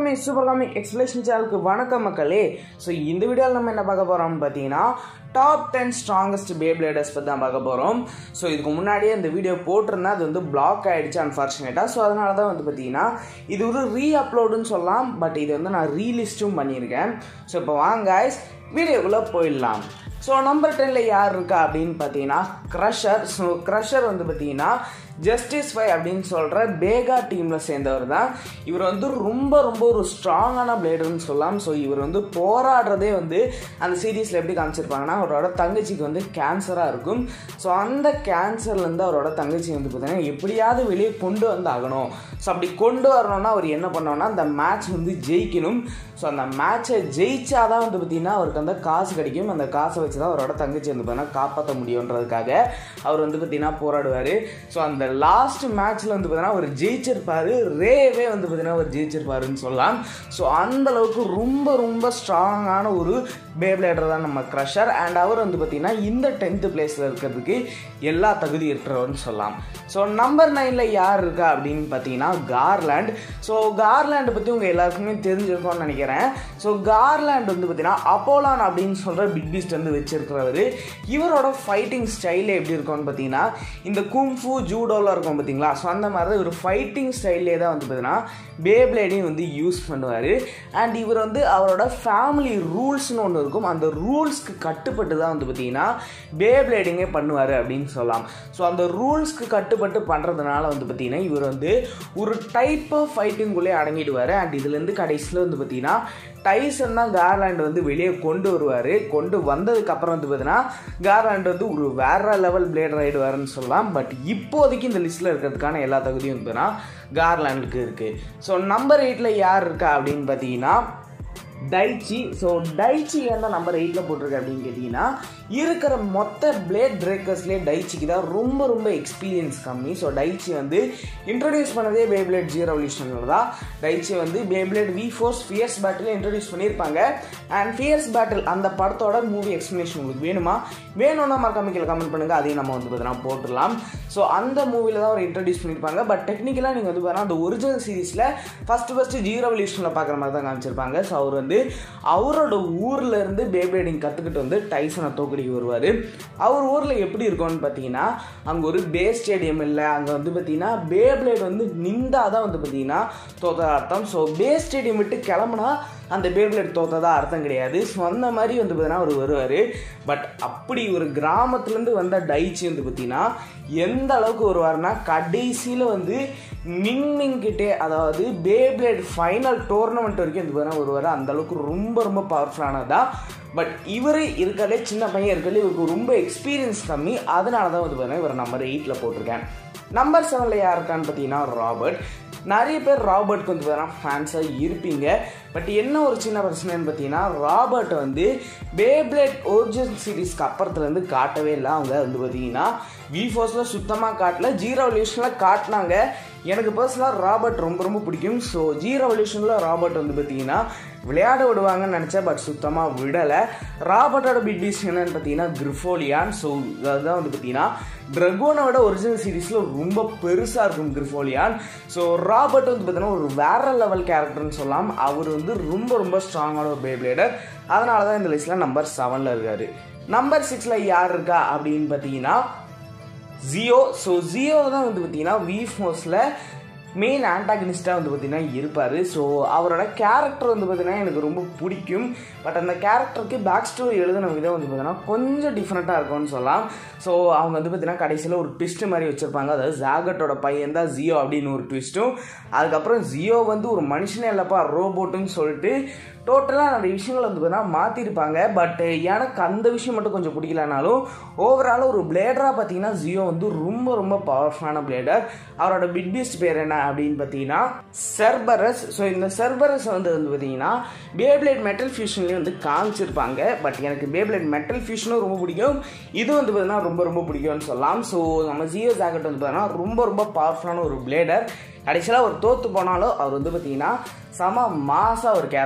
எல்லாருக்குமே super comic explanation சேனலுக்கு வணக்கம் மக்களே ஸோ இந்த வீடியோவில் நம்ம என்ன பார்க்க போகிறோம்னு பார்த்தீங்கன்னா டாப் டென் ஸ்ட்ராங்கஸ்ட் பேப்ளேடர்ஸ் பற்றி தான் பார்க்க போகிறோம் ஸோ இதுக்கு முன்னாடியே இந்த வீடியோ போட்டிருந்தா அது வந்து பிளாக் ஆகிடுச்சு அன்ஃபார்ச்சுனேட்டாக ஸோ அதனால தான் வந்து பார்த்தீங்கன்னா இது ஒரு ரீ அப்லோடுன்னு சொல்லலாம் பட் இது வந்து நான் ரீலிஸ்ட்டும் பண்ணியிருக்கேன் ஸோ இப்போ வாங்க guys, வீடியோக்குள்ளே போயிடலாம் ஸோ நம்பர் டென்னில் யார் இருக்கா அப்படின்னு பார்த்தீங்கன்னா க்ரஷர் ஸோ க்ரஷர் வந்து பார்த்தீங்கன்னா ஜஸ்டிஸ் ஃபை அப்படின்னு சொல்கிற பேகா டீமில் சேர்ந்தவர் தான் இவர் வந்து ரொம்ப ரொம்ப ஒரு ஸ்ட்ராங்கான பிளேடர்னு சொல்லலாம் ஸோ இவர் வந்து போராடுறதே வந்து அந்த சீரீஸில் எப்படி காமிச்சிருப்பாங்கன்னா அவரோட தங்கச்சிக்கு வந்து கேன்சராக இருக்கும் ஸோ அந்த கேன்சர்லேருந்து அவரோட தங்கச்சி வந்து பார்த்தீங்கன்னா எப்படியாவது வெளியே கொண்டு வந்து ஆகணும் ஸோ அப்படி கொண்டு வரணும்னா அவர் என்ன பண்ணோம்னா அந்த மேட்ச் வந்து ஜெயிக்கணும் ஸோ அந்த மேட்சை ஜெயிச்சாதான் வந்து பார்த்தீங்கன்னா அவருக்கு அந்த காசு கிடைக்கும் அந்த காசை வச்சு தான் அவரோட தங்கச்சி வந்து பார்த்தீங்கன்னா காப்பாற்ற முடியுன்றதுக்காக அவர் வந்து பார்த்தீங்கன்னா போராடுவார் ஸோ அந்த லாஸ்ட் மேட்ச்சில் வந்து பார்த்தீங்கன்னா அவர் ஜெயிச்சிருப்பாரு ரேவே வந்து பார்த்தீங்கன்னா அவர் ஜெயிச்சிருப்பாருன்னு சொல்லலாம் ஸோ அந்த அளவுக்கு ரொம்ப ரொம்ப ஸ்ட்ராங்கான ஒரு பேப்ளேடர் தான் நம்ம க்ரஷர் அண்ட் அவர் வந்து பார்த்தீங்கன்னா இந்த டென்த்து பிளேஸில் இருக்கிறதுக்கு எல்லா தகுதி இருக்கிறவர்னு சொல்லலாம் ஸோ நம்பர் நைனில் யார் இருக்கா அப்படின்னு பார்த்தீங்கன்னா கார்லேண்ட் ஸோ கார்லேண்டை பற்றி உங்கள் எல்லாருக்குமே தெரிஞ்சிருக்கோம்னு நினைக்கிறேன் ஸோ கார்லேண்ட் வந்து பார்த்தீங்கன்னா அப்போலான் அப்படின்னு சொல்கிற பிக் பீஸ்ட் வந்து வச்சிருக்கிறவர் இவரோட ஃபைட்டிங் ஸ்டைலே எப்படி இருக்கும்னு பார்த்தீங்கன்னா இந்த கும்ஃபு ஜூடோலாம் இருக்கும் பார்த்தீங்களா ஸோ அந்த மாதிரி தான் ஒரு ஃபைட்டிங் ஸ்டைல்லே தான் வந்து பார்த்தீங்கன்னா பேப்ளேடையும் வந்து யூஸ் பண்ணுவார் அண்ட் இவர் வந்து அவரோட ஃபேமிலி ரூல்ஸ்னு ஒன்று இருக்கும் அந்த ரூல்ஸ்க்கு கட்டுப்பட்டு தான் வந்து பார்த்தீங்கன்னா பேப்ளேடிங்கே பண்ணுவார் அப்படின்னு சொல்லலாம் ஸோ அந்த ரூல்ஸ்க்கு கட்டுப்பட்டு பண்ணுறதுனால வந்து பார்த்தீங்கன்னா இவர் வந்து ஒரு டைப் ஆஃப் ஃபைட்டிங்குள்ளே அடங்கிடுவார் அண்ட் இதுலேருந்து கடைசியில் வந்து பார்த்தீங்கன்னா டைசன் தான் கார்லாண்ட் வந்து வெளியே கொண்டு வருவார் கொண்டு வந்ததுக்கப்புறம் வந்து பார்த்தீங்கன்னா கார்லாண்ட் வந்து ஒரு வேற லெவல் பிளேடர் ஆகிடுவாருன்னு சொல்லலாம் பட் இப்போதைக்கு இந்த லிஸ்ட்டில் இருக்கிறதுக்கான எல்லா தகுதியும் வந்து பார்த்தீங்கன்னா கார்லாண்டுக்கு இருக்குது ஸோ நம்பர் எயிட்டில் யார் இருக்கா அப்படின்னு பார்த்தீங்கன்னா டைச்சி ஸோ டைச்சி என்ன நம்பர் எயிட்டில் போட்டிருக்கு அப்படின்னு கேட்டிங்கன்னா இருக்கிற மொத்த பிளேட் பிரேக்கர்ஸ்லேயே டைச்சிக்கு தான் ரொம்ப ரொம்ப எக்ஸ்பீரியன்ஸ் கம்மி ஸோ டைச்சி வந்து இன்ட்ரடியூஸ் பண்ணதே பேப்ளேட் ஜீரோ ரெவல்யூஷனில் தான் டைச்சி வந்து Beyblade V force fierce battle introduce பண்ணியிருப்பாங்க அண்ட் ஃபியர்ஸ் பேட்டில் அந்த படத்தோட மூவி எக்ஸ்பிளேஷன் உங்களுக்கு வேணுமா வேணும்னா மறக்காம கீழே கமெண்ட் பண்ணுங்கள் அதையும் நம்ம வந்து பார்த்தீங்கன்னா போட்டுடலாம் ஸோ அந்த மூவியில் தான் அவர் இன்ட்ரடியூஸ் பண்ணியிருப்பாங்க பட் டெக்னிக்கலாக நீங்கள் வந்து பார்த்தீங்கன்னா அந்த ஒரிஜினல் சீரிஸில் ஃபஸ்ட்டு ஃபஸ்ட்டு ஜீரோ ரெவல்யூஷனில் பார்க்குற மாதிரி தான் காமிச்சிருப்பாங்க ஸோ அவர் வந்து அவரோட ஊரில் இருந்து பேப்ளேடிங் கற்றுக்கிட்டு வந்து டைசனை தோக்கடிக்க வருவார் அவர் ஊரில் எப்படி இருக்கும்னு பார்த்தீங்கன்னா அங்கே ஒரு பே ஸ்டேடியம் இல்லை அங்கே வந்து பார்த்தீங்கன்னா பேப்ளேட் வந்து நின்றா தான் வந்து பார்த்தீங்கன்னா தோத்த அர்த்தம் ஸோ பே ஸ்டேடியம் விட்டு கிளம்புனா அந்த பேப்ளேட் தோத்ததா அர்த்தம் கிடையாது ஸோ அந்த மாதிரி வந்து பார்த்தீங்கன்னா அவர் வருவார் பட் அப்படி ஒரு கிராமத்துலேருந்து வந்த டைச்சி வந்து பார்த்தீங்கன்னா எந்த அளவுக்கு வருவார்னா கடைசியில் வந்து மின்மிங்கிட்டே அதாவது பேப்ளேட் ஃபைனல் டோர்னமெண்ட் வரைக்கும் வந்து பார்த்தீங்கன்னா வருவார் அந்த அளவுக்கு ரொம்ப ரொம்ப பவர்ஃபுல்லானதா பட் இவர் இருக்கிறதே சின்ன பையன் இருக்கிறதே இவருக்கு ரொம்ப எக்ஸ்பீரியன்ஸ் கம்மி அதனால தான் வந்து பார்த்தீங்கன்னா இவர் நம்பர் எயிட்டில் போட்டிருக்கேன் நம்பர் செவனில் யார் இருக்கான்னு பார்த்தீங்கன்னா ராபர்ட் நிறைய பேர் ராபர்ட்க்கு வந்து பார்த்தீங்கன்னா ஃபேன்ஸாக இருப்பீங்க பட் என்ன ஒரு சின்ன பிரச்சனைன்னு பார்த்தீங்கன்னா ராபர்ட் வந்து பேப்ளேட் ஒரிஜினல் சீரீஸ்க்கு அப்புறத்துலேருந்து காட்டவே இல்லை அவங்க வந்து பார்த்தீங்கன்னா வி ஃபோர்ஸில் சுத்தமாக காட்டல ஜீரோ ரெவல்யூஷனில் காட்டினாங்க எனக்கு பர்சனலாக ராபர்ட் ரொம்ப ரொம்ப பிடிக்கும் ஸோ ஜீரோ ரெவல்யூஷனில் ராபர்ட் வந்து பார்த்தீங்கன்னா விளையாட விடுவாங்கன்னு நினச்சேன் பட் சுத்தமாக விடலை ராபர்ட்டோட பிட் பீஸ் என்னன்னு பார்த்தீங்கன்னா கிரிஃபோலியான் ஸோ அதுதான் வந்து பார்த்தீங்கன்னா ட்ரகோனோட ஒரிஜினல் சீரீஸில் ரொம்ப பெருசாக இருக்கும் கிரிஃபோலியான் ஸோ ராபர்ட் வந்து பார்த்தீங்கன்னா ஒரு வேற லெவல் கேரக்டர்னு சொல்லலாம் அவர் வந்து ரொம்ப ரொம்ப ஸ்ட்ராங்கான ஒரு பேப்ளேடர் அதனால தான் இந்த லிஸ்ட்டில் நம்பர் செவனில் இருக்கார் நம்பர் சிக்ஸில் யார் இருக்கா அப்படின்னு பார்த்தீங்கன்னா ஜியோ ஸோ ஜியோ தான் வந்து பார்த்தீங்கன்னா வி ஃபோர்ஸில் மெயின் ஆன்டாகனிஸ்டாக வந்து பார்த்திங்கன்னா இருப்பார் ஸோ அவரோட கேரக்டர் வந்து பார்த்திங்கன்னா எனக்கு ரொம்ப பிடிக்கும் பட் அந்த கேரக்டருக்கு பேக் ஸ்டோரி எழுதின விதம் வந்து பார்த்திங்கன்னா கொஞ்சம் டிஃப்ரெண்ட்டாக இருக்கும்னு சொல்லலாம் ஸோ அவங்க வந்து பார்த்திங்கன்னா கடைசியில் ஒரு ட்விஸ்ட்டு மாதிரி வச்சுருப்பாங்க அதாவது ஜாகட்டோட பையன் தான் ஜியோ அப்படின்னு ஒரு ட்விஸ்ட்டும் அதுக்கப்புறம் ஜியோ வந்து ஒரு மனுஷனே இல்லைப்பா ரோபோட்டுன்னு சொல்லிட்டு டோட்டலாக நிறைய விஷயங்கள் வந்து பார்த்தீங்கன்னா மாற்றிருப்பாங்க பட் எனக்கு அந்த விஷயம் மட்டும் கொஞ்சம் பிடிக்கலனாலும் ஓவரால் ஒரு பிளேடராக பார்த்தீங்கன்னா ஜியோ வந்து ரொம்ப ரொம்ப பவர்ஃபுல்லான பிளேடர் அவரோட பிட் பீஸ்ட் பேர் என்ன அப்படின்னு பார்த்தீங்கன்னா செர்பரஸ் ஸோ இந்த செர்பரஸ் வந்து வந்து பார்த்தீங்கன்னா பேப்ளேட் மெட்டல் ஃபியூஷன்லேயும் வந்து காமிச்சிருப்பாங்க பட் எனக்கு பேப்ளேட் மெட்டல் ஃபியூஷனும் ரொம்ப பிடிக்கும் இது வந்து பார்த்தீங்கன்னா ரொம்ப ரொம்ப பிடிக்கும்னு சொல்லலாம் ஸோ நம்ம ஜியோ ஜாக்கெட் வந்து பார்த்தீங்கன்னா ரொம்ப ரொம்ப பவர்ஃபுல்லான ஒரு பிளேடர் கடைசியில் அவர் தோற்று போனாலும் அவர் வந்து பார்த்தீங்கன்னா செம மாசாக ஒரு கேரக்டர் இருக்கும்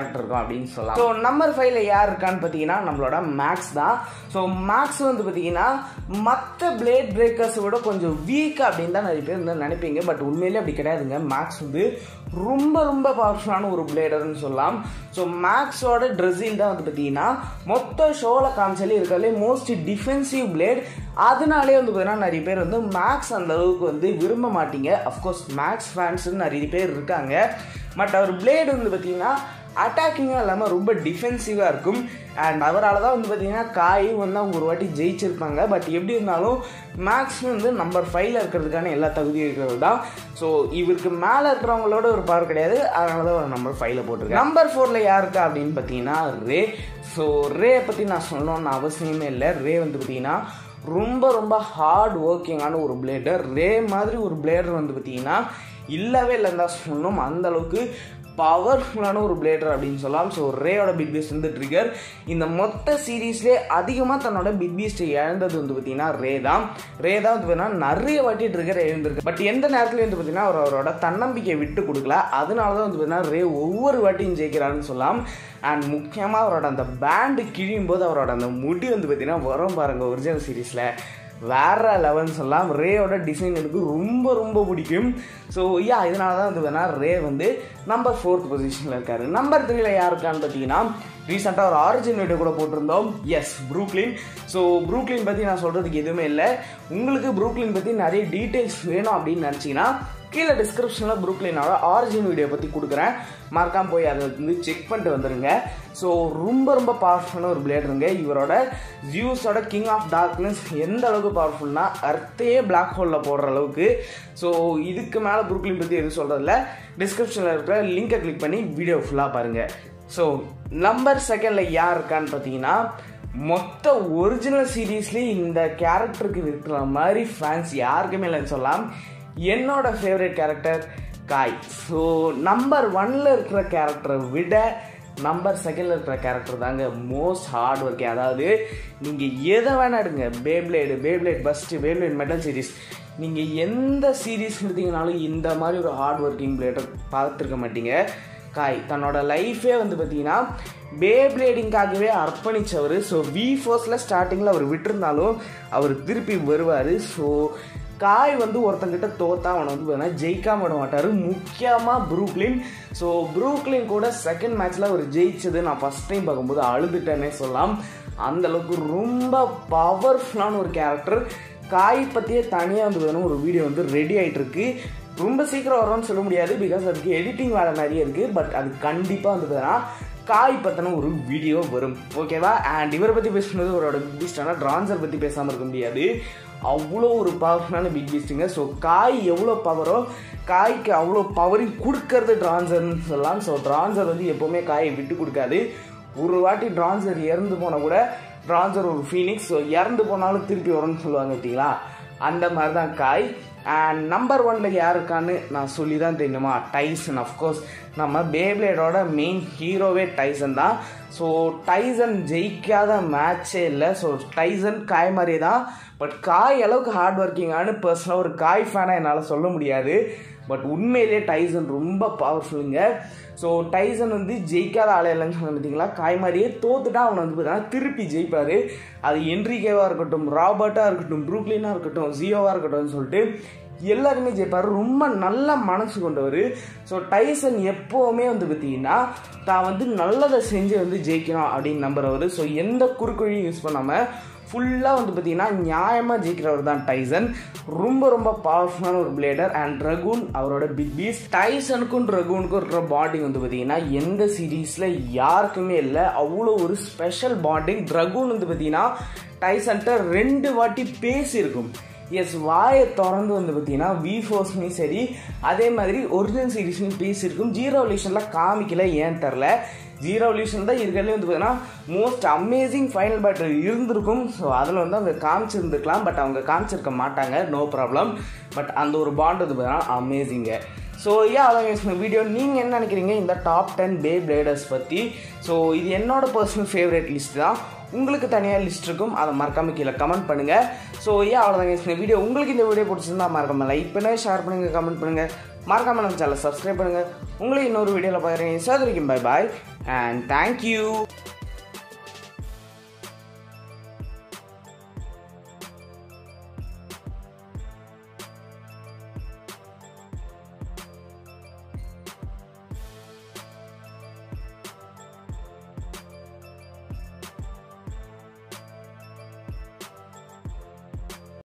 அப்படின்னு சொல்லலாம் ஸோ நம்பர் ஃபைவ்ல யார் இருக்கான்னு பார்த்தீங்கன்னா நம்மளோட மேக்ஸ் தான் ஸோ மேக்ஸ் வந்து பார்த்தீங்கன்னா மற்ற பிளேட் பிரேக்கர்ஸை விட கொஞ்சம் வீக் அப்படின்னு தான் நிறைய பேர் வந்து நினைப்பீங்க பட் உண்மையிலே அப்படி கிடையாதுங்க மேக்ஸ் வந்து ரொம்ப ரொம்ப பவர்ஃபுல்லான ஒரு பிளேடர்னு சொல்லலாம் ஸோ மேக்ஸோட ட்ரெஸ்ஸில் தான் வந்து பார்த்தீங்கன்னா மொத்த ஷோவில் காமிச்சாலே இருக்காலே மோஸ்ட் டிஃபென்சிவ் பிளேட் அதனாலே வந்து பார்த்தீங்கன்னா நிறைய பேர் வந்து மேக்ஸ் அந்த அளவுக்கு வந்து விரும்ப மாட்டீங்க அஃப்கோர்ஸ் மேக்ஸ் ஃபேன்ஸ்னு நிறைய பேர் இருக்காங்க பட் அவர் பிளேடு வந்து பார்த்தீங்கன்னா அட்டாக்கிங்காக இல்லாமல் ரொம்ப டிஃபென்சிவாக இருக்கும் அண்ட் அவரால் தான் வந்து பார்த்தீங்கன்னா காயும் வந்து அவங்க ஒரு வாட்டி ஜெயிச்சிருப்பாங்க பட் எப்படி இருந்தாலும் மேக்ஸ் வந்து நம்பர் ஃபைவ்ல இருக்கிறதுக்கான எல்லா தகுதியும் இருக்கிறது தான் ஸோ இவருக்கு மேலே இருக்கிறவங்களோட ஒரு பவர் கிடையாது அதனால தான் ஒரு நம்பர் ஃபைவ்ல போட்டிருக்கேன் நம்பர் ஃபோரில் யாருக்கா அப்படின்னு பார்த்தீங்கன்னா ரே ஸோ ரே பற்றி நான் சொல்லணும்னு அவசியமே இல்லை ரே வந்து பார்த்தீங்கன்னா ரொம்ப ரொம்ப ஹார்ட் ஒர்க்கிங்கான ஒரு பிளேடர் ரே மாதிரி ஒரு பிளேடர் வந்து பார்த்தீங்கன்னா இல்லவே இல்லைன்னு தான் சொல்லணும் அந்த அளவுக்கு பவர்ஃபுல்லான ஒரு பிளேடர் அப்படின்னு சொல்லலாம் ஸோ ரேயோட பிக் பீஸ்ட் வந்து ட்ரிகர் இந்த மொத்த சீரீஸ்லேயே அதிகமாக தன்னோட பிக் பீஸ்ட்டை இழந்தது வந்து பார்த்தீங்கன்னா ரே தான் ரே தான் வந்து பார்த்தீங்கன்னா நிறைய வாட்டி ட்ரிகர் எழுந்திருக்கு பட் எந்த நேரத்துலையும் வந்து பார்த்தீங்கன்னா அவர் அவரோட தன்னம்பிக்கையை விட்டு கொடுக்கல அதனால தான் வந்து பார்த்தீங்கன்னா ரே ஒவ்வொரு வாட்டியும் ஜெயிக்கிறாருன்னு சொல்லலாம் அண்ட் முக்கியமாக அவரோட அந்த பேண்டு கிழியும் போது அவரோட அந்த முடி வந்து பார்த்தீங்கன்னா வரும் பாருங்க ஒரிஜினல் சீரீஸில் வேற லெவல்னு சொல்லலாம் ரேயோட டிசைன் எனக்கு ரொம்ப ரொம்ப பிடிக்கும் ஸோ யா இதனால தான் வந்து வேணா ரே வந்து நம்பர் ஃபோர்த் பொசிஷனில் இருக்காரு நம்பர் த்ரீல யார் இருக்கான்னு பார்த்தீங்கன்னா ரீசெண்டாக ஒரு ஆரிஜின் வீடியோ கூட போட்டிருந்தோம் எஸ் ப்ரூக்லின் ஸோ ப்ரூக்லின் பற்றி நான் சொல்கிறதுக்கு எதுவுமே இல்லை உங்களுக்கு ப்ரூக்லின் பற்றி நிறைய டீட்டெயில்ஸ் வேணும் அப்படின்னு நினச்சிங்கன்னா கீழே டிஸ்கிரிப்ஷனில் ப்ரூக்லினோட ஆரிஜின் வீடியோ பற்றி கொடுக்குறேன் மறக்காம போய் அதை வந்து செக் பண்ணிட்டு வந்துடுங்க ஸோ ரொம்ப ரொம்ப பவர்ஃபுல்லான ஒரு பிளேடருங்க இவரோட ஜியூஸோட கிங் ஆஃப் டார்க்னஸ் எந்த அளவுக்கு பவர்ஃபுல்னா அர்த்தையே பிளாக் ஹோலில் போடுற அளவுக்கு ஸோ இதுக்கு மேலே ப்ரூக்லின் பற்றி எதுவும் சொல்கிறதில்ல டிஸ்கிரிப்ஷனில் இருக்கிற லிங்கை கிளிக் பண்ணி வீடியோ ஃபுல்லாக பாருங்கள் ஸோ நம்பர் செகண்டில் யார் இருக்கான்னு பார்த்தீங்கன்னா மொத்த ஒரிஜினல் சீரீஸ்லேயே இந்த கேரக்டருக்கு இருக்கிற மாதிரி ஃபேன்ஸ் யாருக்குமே இல்லைன்னு சொல்லலாம் என்னோட favourite character Kai so number ஒன்ல இருக்கிற கேரக்டரை விட நம்பர் செகண்டில் இருக்கிற கேரக்டர் தாங்க மோஸ்ட் ஹார்ட் ஒர்க்கே அதாவது நீங்கள் எதை வேணா எடுங்க Beyblade Beyblade first Beyblade metal series நீங்கள் எந்த சீரீஸ் எடுத்தீங்கனாலும் இந்த மாதிரி ஒரு ஹார்ட் ஒர்க்கிங் பிளேடர் பார்த்துருக்க மாட்டீங்க காய் தன்னோட லைஃபே வந்து பார்த்தீங்கன்னா பேப்ளேடிங்காகவே அர்ப்பணித்தவர் ஸோ வி ஃபோர்ஸில் ஸ்டார்டிங்கில் அவர் விட்டுருந்தாலும் அவர் திருப்பி வருவார் ஸோ காய் வந்து ஒருத்தங்கிட்ட தோத்தா அவனை வந்து பார்த்தீங்கன்னா ஜெயிக்காம விட மாட்டார் முக்கியமாக ப்ரூக்லின் ஸோ ப்ரூக்லின் கூட செகண்ட் மேட்ச்சில் அவர் ஜெயிச்சது நான் ஃபஸ்ட் டைம் பார்க்கும்போது அழுதுட்டேனே சொல்லலாம் அந்த அளவுக்கு ரொம்ப பவர்ஃபுல்லான ஒரு கேரக்டர் காய் பற்றியே தனியாக வந்து வேணும் ஒரு வீடியோ வந்து ரெடி ஆகிட்டு இருக்கு ரொம்ப சீக்கிரம் வரும்னு சொல்ல முடியாது பிகாஸ் அதுக்கு எடிட்டிங் வேலை நிறைய இருக்குது பட் அது கண்டிப்பாக வந்து பார்த்தீங்கன்னா காய் பற்றின ஒரு வீடியோ வரும் ஓகேவா அண்ட் இவரை பற்றி பேசுனது அவரோட பிக் பீஸ்டான ட்ரான்சர் பற்றி பேசாமல் இருக்க முடியாது அவ்வளோ ஒரு பவர்ஃபுல்லான பிக் பீஸ்ட்டுங்க ஸோ காய் எவ்வளோ பவரோ காய்க்கு அவ்வளோ பவரையும் கொடுக்கறது ட்ரான்சர்னு சொல்லலாம் ஸோ ட்ரான்சர் வந்து எப்போவுமே காயை விட்டு கொடுக்காது ஒரு வாட்டி ட்ரான்சர் இறந்து போனால் கூட ட்ரான்சர் ஒரு ஃபீனிக்ஸ் ஸோ இறந்து போனாலும் திருப்பி வரும்னு சொல்லுவாங்க பார்த்தீங்களா அந்த மாதிரி தான் காய் அண்ட் நம்பர் ஒன்ல யாருக்கான்னு நான் சொல்லி தான் தெரியுமா டைசன் அஃப்கோர்ஸ் நம்ம பேப்ளேடோட மெயின் ஹீரோவே டைசன் தான் ஸோ டைசன் ஜெயிக்காத மேட்சே இல்லை ஸோ டைசன் காய் மாதிரியே தான் பட் காய் அளவுக்கு ஹார்ட் ஒர்க்கிங்கானு பர்சனலாக ஒரு காய் ஃபேனாக என்னால் சொல்ல முடியாது பட் உண்மையிலே டைசன் ரொம்ப பவர்ஃபுல்லுங்க ஸோ டைசன் வந்து ஜெயிக்காத ஆளே இல்லைன்னு சொன்ன பார்த்தீங்களா காய் மாதிரியே தோத்துட்டா அவனை வந்து பார்த்தீங்கன்னா திருப்பி ஜெயிப்பார் அது என்ரிகேவாக இருக்கட்டும் ராபர்ட்டாக இருக்கட்டும் ப்ரூக்லினாக இருக்கட்டும் ஜியோவாக இருக்கட்டும்னு சொல்லிட்டு எல்லாருமே ஜெயிப்பார் ரொம்ப நல்ல மனசு கொண்டவர் ஸோ டைசன் எப்போவுமே வந்து பார்த்தீங்கன்னா தான் வந்து நல்லதை செஞ்சு வந்து ஜெயிக்கணும் அப்படின்னு நம்புறவர் ஸோ எந்த குறுக்குழியும் யூஸ் பண்ணாமல் ஃபுல்லாக வந்து பார்த்தீங்கன்னா நியாயமாக ஜெயிக்கிறவர் தான் டைசன் ரொம்ப ரொம்ப பவர்ஃபுல்லான ஒரு பிளேடர் அண்ட் ரகூன் அவரோட பிக் பீஸ் டைசனுக்கும் ரகூனுக்கும் இருக்கிற பாண்டிங் வந்து பார்த்தீங்கன்னா எந்த சீரீஸில் யாருக்குமே இல்லை அவ்வளோ ஒரு ஸ்பெஷல் பாண்டிங் ரகூன் வந்து பார்த்தீங்கன்னா டைசன்ட்ட ரெண்டு வாட்டி பேசியிருக்கும் எஸ் வாயை திறந்து வந்து பார்த்தீங்கன்னா வி ஃபோர்ஸ்லையும் சரி அதே மாதிரி ஒரிஜினல் சீரீஸ்லையும் பேசியிருக்கும் ஜீரோ லியூஷனில் காமிக்கல ஏன் தெரில ஜீரோ லியூஷன் தான் இருக்கிறதுலே வந்து பார்த்தீங்கன்னா மோஸ்ட் அமேசிங் ஃபைனல் பேட்டில் இருந்திருக்கும் ஸோ அதில் வந்து அவங்க காமிச்சிருந்துருக்கலாம் பட் அவங்க காமிச்சிருக்க மாட்டாங்க நோ ப்ராப்ளம் பட் அந்த ஒரு பாண்ட் வந்து பார்த்தீங்கன்னா அமேசிங்க ஸோ ஏன் அதான் வீடியோ நீங்கள் என்ன நினைக்கிறீங்க இந்த டாப் டென் பே பிளேடர்ஸ் பற்றி ஸோ இது என்னோட பர்சனல் ஃபேவரட் லிஸ்ட் தான் உங்களுக்கு தனியாக லிஸ்ட் இருக்கும் அதை மறக்காம கீழே கமெண்ட் பண்ணுங்கள் ஸோ ஏன் அவ்வளோதாங்க இந்த வீடியோ உங்களுக்கு இந்த வீடியோ பிடிச்சிருந்தா மறக்காம லைக் பண்ணுங்கள் ஷேர் பண்ணுங்கள் கமெண்ட் பண்ணுங்கள் மறக்காம நம்ம சேனலை சப்ஸ்கிரைப் பண்ணுங்கள் உங்களை இன்னொரு வீடியோவில் பார்க்குறேன் சதுரிக்கும் பை பாய் அண்ட் தேங்க்யூ